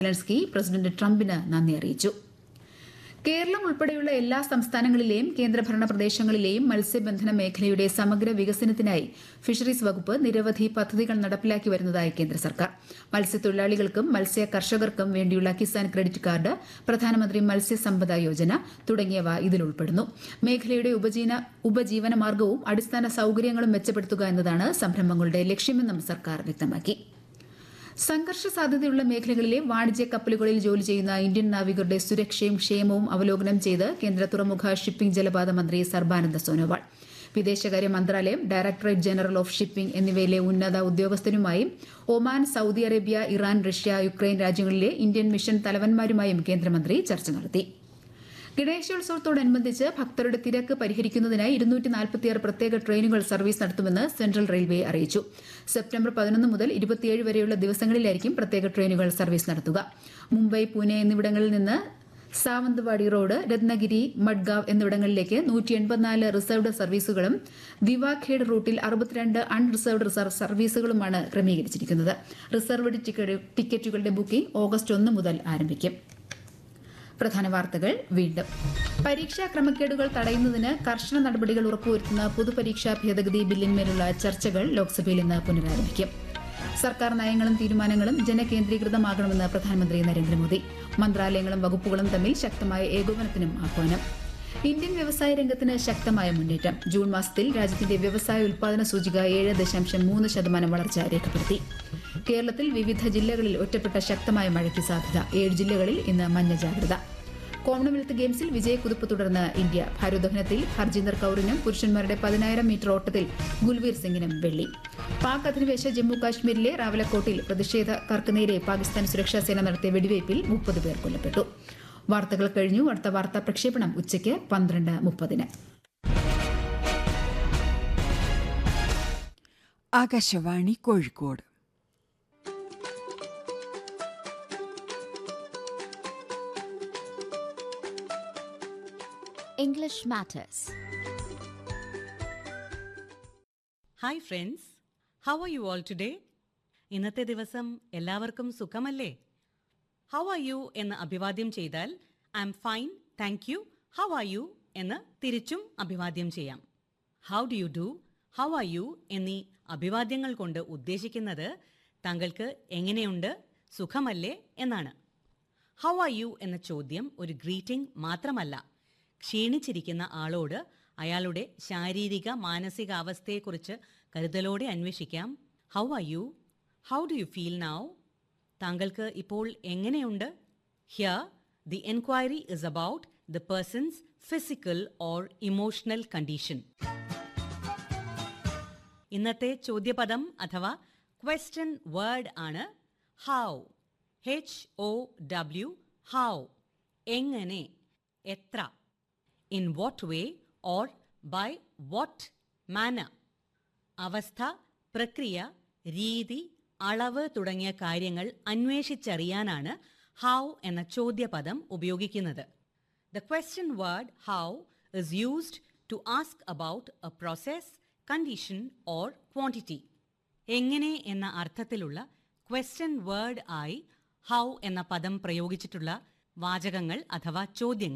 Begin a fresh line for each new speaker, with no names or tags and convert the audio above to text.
Zelensky president ട്രംപിന് നന്ദി അറിയിച്ചു കേരളം ഉൾപ്പെടെയുള്ള എല്ലാ സംസ്ഥാനങ്ങളിലെയും കേന്ദ്രഭരണ പ്രദേശങ്ങളിലെയും മത്സ്യബന്ധന മേഖലയുടെ സമഗ്ര വികസനത്തിനായി ഫിഷറീസ് വകുപ്പ് നിരവധി പദ്ധതികൾ നടപ്പിലാക്കി വരുന്നതായി കേന്ദ്ര സർക്കാർ മത്സ്യത്തൊഴിലാളികൾക്കും മത്സ്യ കർഷകർക്കും വേണ്ടിയുള്ള കിസാൻ ക്രെഡിറ്റ് കാർഡ് പ്രധാനമന്ത്രി മത്സ്യസമ്പദ യോജന തുടങ്ങിയവ ഇതിൽ ഉൾപ്പെടുന്നു മേഖലയുടെ ഉപജീവന ഉപജീവന മാർഗവും അടിസ്ഥാന സൌകര്യങ്ങളും മെച്ചപ്പെടുത്തുക എന്നതാണ് സംരംഭങ്ങളുടെ ലക്ഷ്യമെന്നും സർക്കാർ വ്യക്തമാക്കി സംഘർഷ സാധ്യതയുള്ള മേഖലകളിലെ വാണിജ്യ കപ്പലുകളിൽ ജോലി ചെയ്യുന്ന ഇന്ത്യൻ നാവികരുടെ സുരക്ഷയും ക്ഷേമവും അവലോകനം ചെയ്ത് കേന്ദ്ര തുറമുഖ ഷിപ്പിംഗ് ജലപാത മന്ത്രി സർബാനന്ദ സോനോവാൾ വിദേശകാര്യ മന്ത്രാലയം ഡയറക്ടറേറ്റ് ജനറൽ ഓഫ് ഷിപ്പിംഗ് എന്നിവയിലെ ഉന്നത ഉദ്യോഗസ്ഥരുമായും Oman Saudi Arabia Iran Russia Ukraine രാജ്യങ്ങളിലെ ഇന്ത്യൻ മിഷൻ തലവന്മാരുമായും കേന്ദ്രമന്ത്രി ചർച്ച നടത്തി ഗണേശോത്സവത്തോടനുബന്ധിച്ച് ഭക്തരുടെ തിരക്ക് പരിഹരിക്കുന്നതിനായി ഇരുന്നൂറ്റി നാൽപ്പത്തിയാറ് പ്രത്യേക ട്രെയിനുകൾ സർവീസ് നടത്തുമെന്ന് സെൻട്രൽ റെയിൽവേ അറിയിച്ചു സെപ്റ്റംബർ പതിനൊന്ന് മുതൽ ഇരുപത്തിയേഴ് വരെയുള്ള ദിവസങ്ങളിലായിരിക്കും പ്രത്യേക ട്രെയിനുകൾ സർവീസ് നടത്തുക മുംബൈ പൂനെ എന്നിവിടങ്ങളിൽ നിന്ന് സാവന്ത്വാടി റോഡ് രത്നഗിരി മഡ്ഗാവ് എന്നിവിടങ്ങളിലേക്ക് നൂറ്റി എൺപത്തിനാല് റിസർവ്ഡ് സർവീസുകളും ദിവാഖേഡ് റൂട്ടിൽ അറുപത്തിരണ്ട് അൺറിസർവ്ഡ് റിസർവ് സർവീസുകളുമാണ് ക്രമീകരിച്ചിരിക്കുന്നത് റിസർവ്ഡ് ടിക്കറ്റുകളുടെ ബുക്കിംഗ് ഓഗസ്റ്റ് ഒന്ന് മുതൽ ആരംഭിക്കും പ്രധാന വാർത്തകൾ വീണ്ടും പരീക്ഷാ ക്രമക്കേടുകൾ തടയുന്നതിന് കർശന നടപടികൾ ഉറപ്പുവരുത്തുന്ന പൊതുപരീക്ഷാ ഭേദഗതി ബില്ലിന്മേലുള്ള ചർച്ചകൾ ലോക്സഭയിൽ ഇന്ന് പുനരാരംഭിക്കും സർക്കാർ നയങ്ങളും തീരുമാനങ്ങളും ജനകേന്ദ്രീകൃതമാകണമെന്ന് പ്രധാനമന്ത്രി നരേന്ദ്രമോദി മന്ത്രാലയങ്ങളും വകുപ്പുകളും തമ്മിൽ ശക്തമായ ഏകോപനത്തിനും ആഹ്വാനം ഇന്ത്യൻ വ്യവസായ രംഗത്തിന് ശക്തമായ മുന്നേറ്റം ജൂൺ മാസത്തിൽ രാജ്യത്തിന്റെ വ്യവസായ ഉൽപാദന സൂചിക ഏഴ് ദശാംശം മൂന്ന് ശതമാനം വളർച്ച രേഖപ്പെടുത്തി കേരളത്തിൽ വിവിധ ജില്ലകളിൽ ഒറ്റപ്പെട്ട ശക്തമായ മഴയ്ക്ക് സാധ്യത ഏഴ് ജില്ലകളിൽ ഇന്ന് മഞ്ഞ ജാഗ്രത കോമൺവെൽത്ത് ഗെയിംസിൽ വിജയക്കുതിപ്പ് തുടർന്ന് ഇന്ത്യ ഭാരോദ്വഹനത്തിൽ ഹർജിന്ദർ കൌറിനും പുരുഷന്മാരുടെ പതിനായിരം മീറ്റർ ഓട്ടത്തിൽ ഗുൽവീർ സിംഗിനും വെള്ളി പാക് അധിനിവേശ ജമ്മു കാശ്മീരിലെ റാവലക്കോട്ടിൽ പ്രതിഷേധക്കാർക്ക് നേരെ പാകിസ്ഥാൻ സുരക്ഷാ സേന നടത്തിയ വെടിവയ്പിൽ മുപ്പത് പേർ കൊല്ലപ്പെട്ടു വാർത്തകൾ കഴിഞ്ഞു അടുത്ത വാർത്താ പ്രക്ഷേപണം ഉച്ചയ്ക്ക് പന്ത്രണ്ട് മുപ്പതിന്
Akashvani Kozhikode
English Matters.
Hi friends how are you all today ഇന്നത്തെ ദിവസം എല്ലാവർക്കും സുഖമല്ലേ ഹൗ ആർ യു എന്ന് അഭിവാദ്യം ചെയ്താൽ I'm fine thank you how are you എന്ന് തിരിച്ചും അഭിവാദ്യം ചെയ്യാം how do you do how are you എന്നീ അഭിവാദ്യങ്ങൾ കൊണ്ട് ഉദ്ദേശിക്കുന്നത് താങ്കൾക്ക് എങ്ങനെയുണ്ട് സുഖമല്ലേ എന്നാണ് ഹൗ ആർ യു എന്ന ചോദ്യം ഒരു ഗ്രീറ്റിംഗ് മാത്രമല്ല ക്ഷീണിച്ചിരിക്കുന്ന ആളോട് അയാളുടെ ശാരീരിക മാനസിക അവസ്ഥയെക്കുറിച്ച് കരുതലോടെ അന്വേഷിക്കാം how are you how do you feel now താങ്കൾക്ക് ഇപ്പോൾ എങ്ങനെയുണ്ട് here the enquiry is about the person's physical or emotional condition ഇന്നത്തെ ചോദ്യപദം അഥവാ ക്വസ്റ്റ്യൻ വേർഡ് ആണ് how H O W how എങ്ങനെ എത്ര in what way or by what manner അവസ്ഥ പ്രക്രിയ രീതി അളവ് തുടങ്ങിയ കാര്യങ്ങൾ അന്വേഷിച്ചറിയാനാണ് ഹൗ എന്ന ചോദ്യപദം ഉപയോഗിക്കുന്നത് the question word how is used to ask about a process condition or quantity എങ്ങനെ എന്ന അർത്ഥത്തിലുള്ള ക്വസ്റ്റ്യൻ വേർഡ് ആയി ഹൗ എന്ന പദം പ്രയോഗിച്ചിട്ടുള്ള വാചകങ്ങൾ അഥവാ ചോദ്യങ്ങൾ